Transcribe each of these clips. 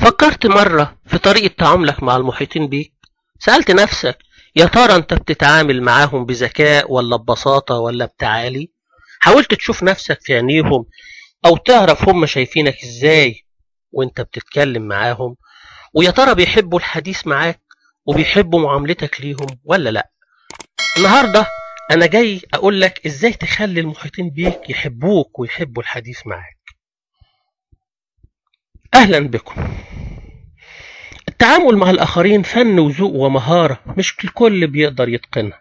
فكرت مرة في طريقة تعاملك مع المحيطين بيك سألت نفسك يا ترى انت بتتعامل معاهم بذكاء ولا ببساطة ولا بتعالي حاولت تشوف نفسك في عينيهم او تعرف هم شايفينك ازاي وانت بتتكلم معاهم ويا ترى بيحبوا الحديث معاك وبيحبوا معاملتك ليهم ولا لا النهاردة انا جاي اقول لك ازاي تخلي المحيطين بيك يحبوك ويحبوا الحديث معاك اهلا بكم التعامل مع الآخرين فن وذوق ومهارة مش الكل بيقدر يتقنها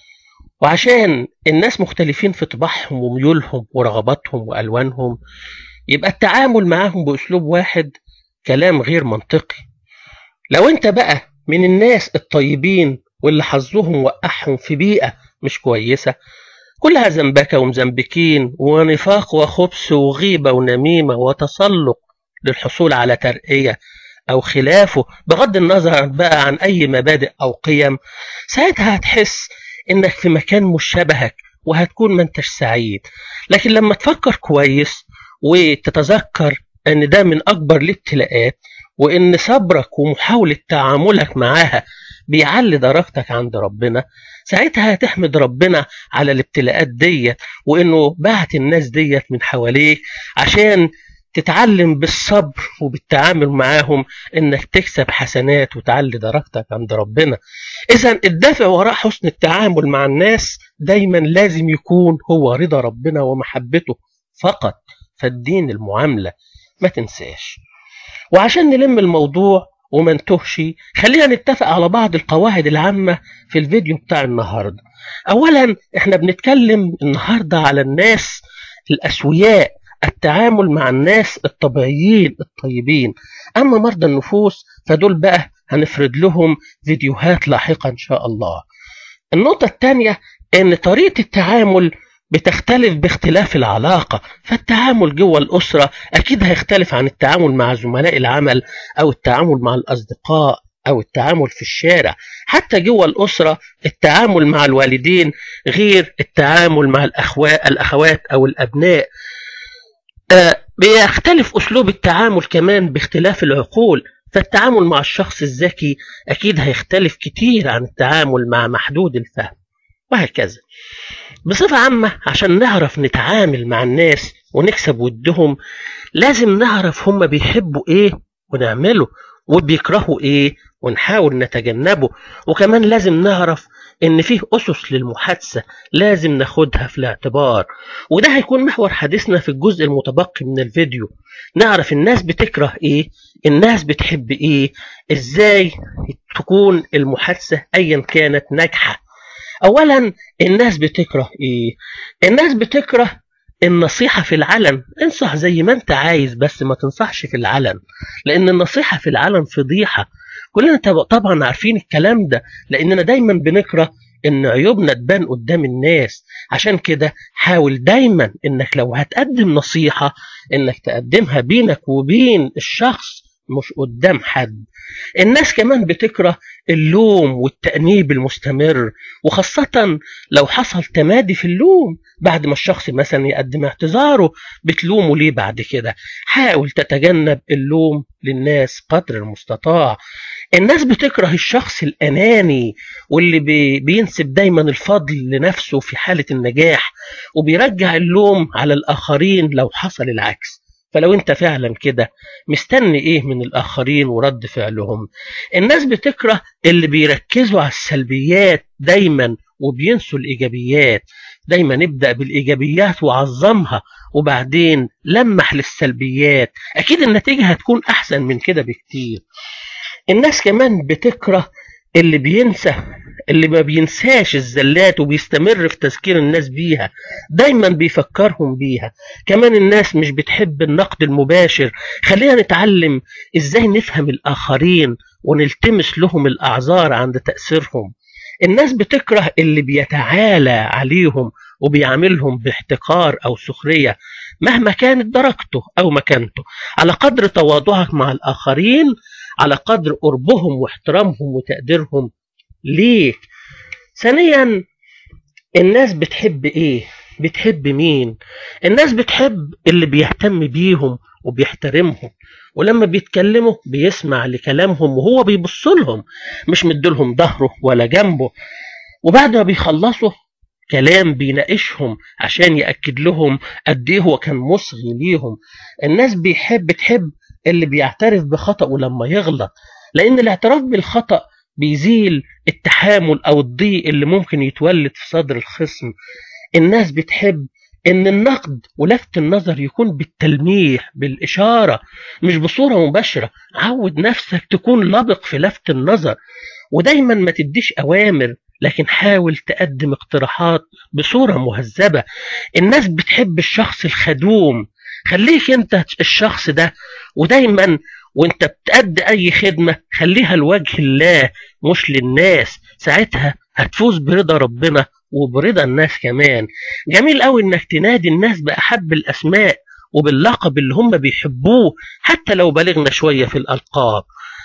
وعشان الناس مختلفين في طباعهم وميولهم ورغباتهم وألوانهم يبقى التعامل معاهم بأسلوب واحد كلام غير منطقي لو انت بقى من الناس الطيبين واللي حظهم وقعهم في بيئة مش كويسة كلها زنبكة ومزنبكين ونفاق وخبث وغيبة ونميمة وتسلق للحصول على ترقية أو خلافه بغض النظر بقى عن أي مبادئ أو قيم ساعتها هتحس إنك في مكان مش شبهك وهتكون ما انتش سعيد لكن لما تفكر كويس وتتذكر إن ده من أكبر الابتلاءات وإن صبرك ومحاولة تعاملك معاها بيعلي درجتك عند ربنا ساعتها هتحمد ربنا على الابتلاءات ديت وإنه بعت الناس ديت من حواليك عشان تتعلم بالصبر وبالتعامل معاهم انك تكسب حسنات وتعلي درجتك عند ربنا اذا الدافع وراء حسن التعامل مع الناس دايما لازم يكون هو رضا ربنا ومحبته فقط فالدين المعاملة ما تنساش وعشان نلم الموضوع وما نتهش خلينا نتفق على بعض القواعد العامة في الفيديو بتاع النهاردة اولا احنا بنتكلم النهاردة على الناس الاسوياء التعامل مع الناس الطبيعيين الطيبين أما مرضى النفوس فدول بقى هنفرد لهم فيديوهات لاحقة إن شاء الله النقطة الثانية أن طريقة التعامل بتختلف باختلاف العلاقة فالتعامل جوه الأسرة أكيد هيختلف عن التعامل مع زملاء العمل أو التعامل مع الأصدقاء أو التعامل في الشارع حتى جوه الأسرة التعامل مع الوالدين غير التعامل مع الأخوات, الأخوات أو الأبناء آه بيختلف أسلوب التعامل كمان باختلاف العقول فالتعامل مع الشخص الذكي أكيد هيختلف كتير عن التعامل مع محدود الفهم وهكذا بصفة عامة عشان نعرف نتعامل مع الناس ونكسب ودهم لازم نعرف هم بيحبوا ايه ونعمله وبيكرهوا ايه ونحاول نتجنبه وكمان لازم نعرف ان فيه اسس للمحادثه لازم ناخدها في الاعتبار وده هيكون محور حديثنا في الجزء المتبقي من الفيديو نعرف الناس بتكره ايه الناس بتحب ايه ازاي تكون المحادثه ايا كانت ناجحه اولا الناس بتكره ايه الناس بتكره النصيحة في العلن انصح زي ما انت عايز بس ما تنصحش في العلن لان النصيحة في العلن فضيحة كلنا طبعا عارفين الكلام ده لاننا دايما بنكره ان عيوبنا تبان قدام الناس عشان كده حاول دايما انك لو هتقدم نصيحة انك تقدمها بينك وبين الشخص مش قدام حد الناس كمان بتكره اللوم والتأنيب المستمر وخاصة لو حصل تمادي في اللوم بعد ما الشخص مثلا يقدم اعتذاره بتلومه ليه بعد كده حاول تتجنب اللوم للناس قدر المستطاع الناس بتكره الشخص الأناني واللي بي بينسب دايما الفضل لنفسه في حالة النجاح وبيرجع اللوم على الآخرين لو حصل العكس فلو انت فعلا كده مستني ايه من الاخرين ورد فعلهم الناس بتكره اللي بيركزوا على السلبيات دايما وبينسوا الايجابيات دايما ابدا بالايجابيات وعظمها وبعدين لمح للسلبيات اكيد النتيجه هتكون احسن من كده بكتير الناس كمان بتكره اللي بينسى اللي ما بينساش الزلات وبيستمر في تذكير الناس بيها دايما بيفكرهم بيها كمان الناس مش بتحب النقد المباشر خلينا نتعلم ازاي نفهم الاخرين ونلتمس لهم الاعذار عند تاثيرهم الناس بتكره اللي بيتعالى عليهم وبيعاملهم باحتقار او سخريه مهما كانت درجته او مكانته على قدر تواضعك مع الاخرين على قدر قربهم واحترامهم وتقديرهم ليك ثانيا الناس بتحب ايه بتحب مين الناس بتحب اللي بيهتم بيهم وبيحترمهم ولما بيتكلموا بيسمع لكلامهم وهو بيبص لهم مش مديلهم ظهره ولا جنبه وبعد ما بيخلصوا كلام بيناقشهم عشان يأكد لهم قد ايه هو كان مصغي ليهم الناس بيحب تحب اللي بيعترف بخطأه لما يغلط لأن الاعتراف بالخطأ بيزيل التحامل أو الضيق اللي ممكن يتولد في صدر الخصم الناس بتحب ان النقد ولفت النظر يكون بالتلميح بالاشاره مش بصوره مباشره عود نفسك تكون لبق في لفت النظر ودايما ما تديش اوامر لكن حاول تقدم اقتراحات بصوره مهذبه الناس بتحب الشخص الخدوم خليك انت الشخص ده ودايما وانت بتأدي اي خدمه خليها لوجه الله مش للناس ساعتها هتفوز برضا ربنا وبرضا الناس كمان جميل قوي انك تنادي الناس باحب الاسماء وباللقب اللي هم بيحبوه حتى لو بلغنا شويه في الالقاب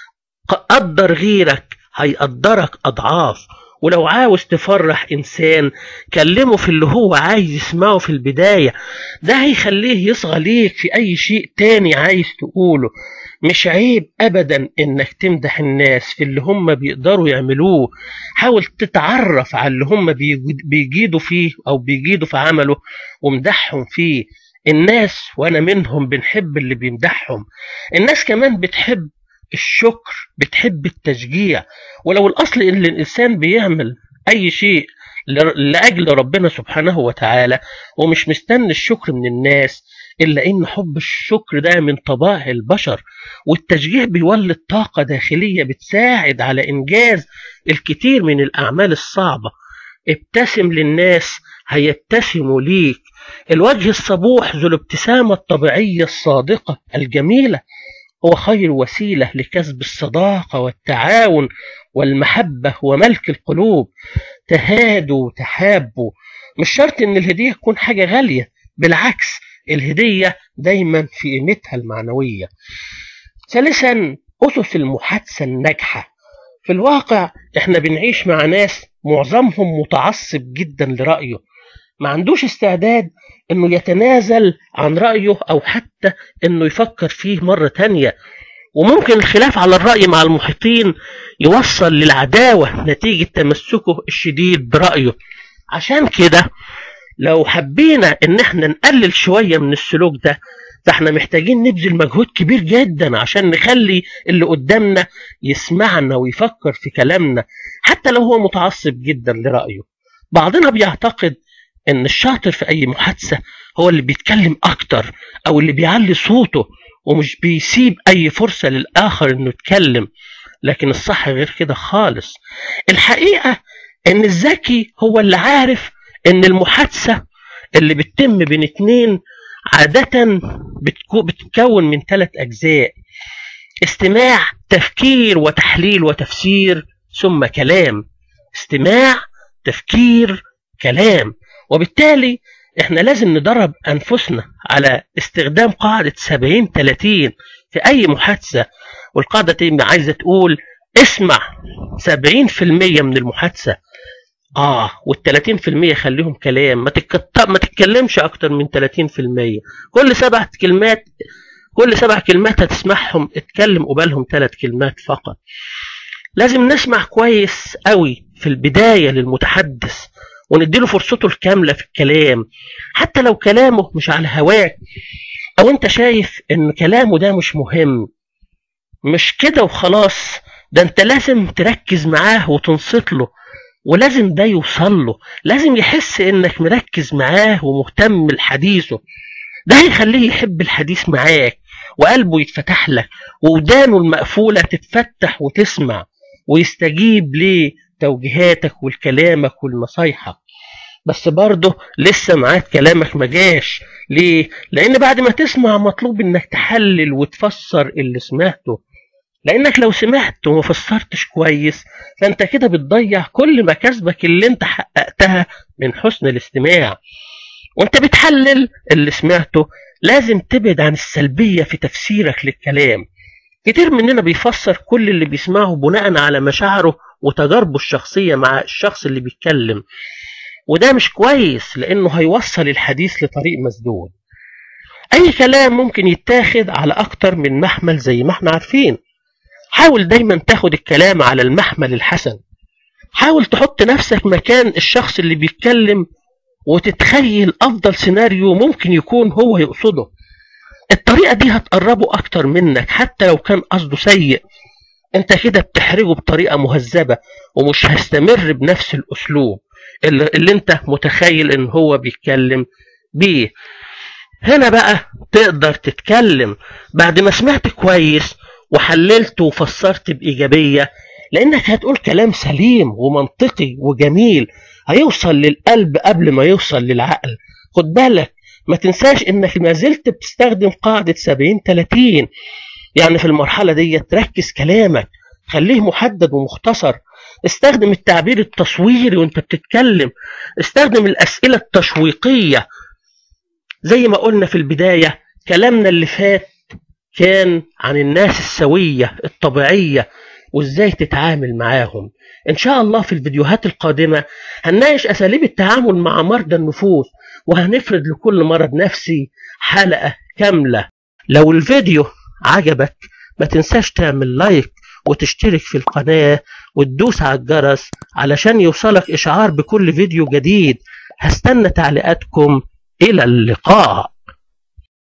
قدر غيرك هيقدرك اضعاف ولو عاوز تفرح انسان كلمه في اللي هو عايز يسمعه في البدايه ده هيخليه يصغى ليك في اي شيء تاني عايز تقوله مش عيب ابدا انك تمدح الناس في اللي هم بيقدروا يعملوه حاول تتعرف على اللي هم بيجيدوا فيه او بيجيدوا في عمله ومدحهم فيه الناس وانا منهم بنحب اللي بيمدحهم الناس كمان بتحب الشكر بتحب التشجيع ولو الاصل ان الانسان بيعمل اي شيء لاجل ربنا سبحانه وتعالى ومش مستني الشكر من الناس إلا إن حب الشكر ده من طبائع البشر والتشجيع بيولد طاقة داخلية بتساعد على إنجاز الكثير من الأعمال الصعبة ابتسم للناس هيبتسموا ليك الوجه الصبوح ذو الابتسامة الطبيعية الصادقة الجميلة هو خير وسيلة لكسب الصداقة والتعاون والمحبة وملك القلوب تهادوا تحابوا مش شرط ان الهدية تكون حاجة غالية بالعكس الهدية دايما في قيمتها المعنوية ثالثا أسس المحادثة الناجحة في الواقع احنا بنعيش مع ناس معظمهم متعصب جدا لرأيه ما عندوش استعداد انه يتنازل عن رأيه او حتى انه يفكر فيه مرة تانية وممكن الخلاف على الرأي مع المحيطين يوصل للعداوة نتيجة تمسكه الشديد برأيه عشان كده لو حبينا ان احنا نقلل شوية من السلوك ده فاحنا محتاجين نبذل مجهود كبير جدا عشان نخلي اللي قدامنا يسمعنا ويفكر في كلامنا حتى لو هو متعصب جدا لرأيه بعضنا بيعتقد ان الشاطر في اي محادثة هو اللي بيتكلم اكتر او اللي بيعلي صوته ومش بيسيب اي فرصة للاخر انه يتكلم لكن الصح غير كده خالص الحقيقة ان الذكي هو اللي عارف ان المحادثة اللي بتتم بين اتنين عادة بتتكون من ثلاث أجزاء استماع تفكير وتحليل وتفسير ثم كلام استماع تفكير كلام وبالتالي احنا لازم ندرب أنفسنا على استخدام قاعدة 70 30 في أي محادثة والقاعدة دي عايزة تقول اسمع 70% من المحادثة اه وال30% خليهم كلام ما تتكت... ما تتكلمش اكتر من 30% كل سبع كلمات كل سبع كلمات هتسمعهم اتكلم قبالهم ثلاث كلمات فقط لازم نسمع كويس قوي في البداية للمتحدث ونديله فرصته الكاملة في الكلام حتى لو كلامه مش على هواك او انت شايف ان كلامه ده مش مهم مش كده وخلاص ده انت لازم تركز معاه وتنصت له ولازم ده يوصل له لازم يحس انك مركز معاه ومهتم لحديثه ده هيخليه يحب الحديث معاك وقلبه يتفتح لك وودانه المقفولة تتفتح وتسمع ويستجيب لتوجيهاتك ولكلامك ولنصايحك بس برضه لسه معاك كلامك ما جاش ليه؟ لأن بعد ما تسمع مطلوب إنك تحلل وتفسر اللي سمعته لانك لو سمعت وما فسرتش كويس فانت كده بتضيع كل مكاسبك اللي انت حققتها من حسن الاستماع وانت بتحلل اللي سمعته لازم تبعد عن السلبية في تفسيرك للكلام كتير مننا بيفسر كل اللي بيسمعه بناء على مشاعره وتجاربه الشخصية مع الشخص اللي بيتكلم وده مش كويس لانه هيوصل الحديث لطريق مسدود أي كلام ممكن يتاخد على أكتر من محمل زي ما احنا عارفين حاول دايما تاخد الكلام على المحمل الحسن حاول تحط نفسك مكان الشخص اللي بيتكلم وتتخيل أفضل سيناريو ممكن يكون هو يقصده الطريقة دي هتقربه أكتر منك حتى لو كان قصده سيء انت كده بتحرجه بطريقة مهذبة ومش هيستمر بنفس الأسلوب اللي, اللي انت متخيل ان هو بيتكلم بيه هنا بقى تقدر تتكلم بعد ما سمعت كويس وحللت وفسرت بإيجابية لأنك هتقول كلام سليم ومنطقي وجميل هيوصل للقلب قبل ما يوصل للعقل خد بالك ما تنساش انك ما زلت بتستخدم قاعدة 70 30 يعني في المرحلة دي تركز كلامك خليه محدد ومختصر استخدم التعبير التصويري وانت بتتكلم استخدم الأسئلة التشويقية زي ما قلنا في البداية كلامنا اللي فات كان عن الناس السوية الطبيعية وازاي تتعامل معاهم ان شاء الله في الفيديوهات القادمة هنناقش اساليب التعامل مع مرضى النفوس وهنفرد لكل مرض نفسي حلقة كاملة لو الفيديو عجبك ما تنساش تعمل لايك وتشترك في القناة وتدوس على الجرس علشان يوصلك إشعار بكل فيديو جديد هستنى تعليقاتكم إلى اللقاء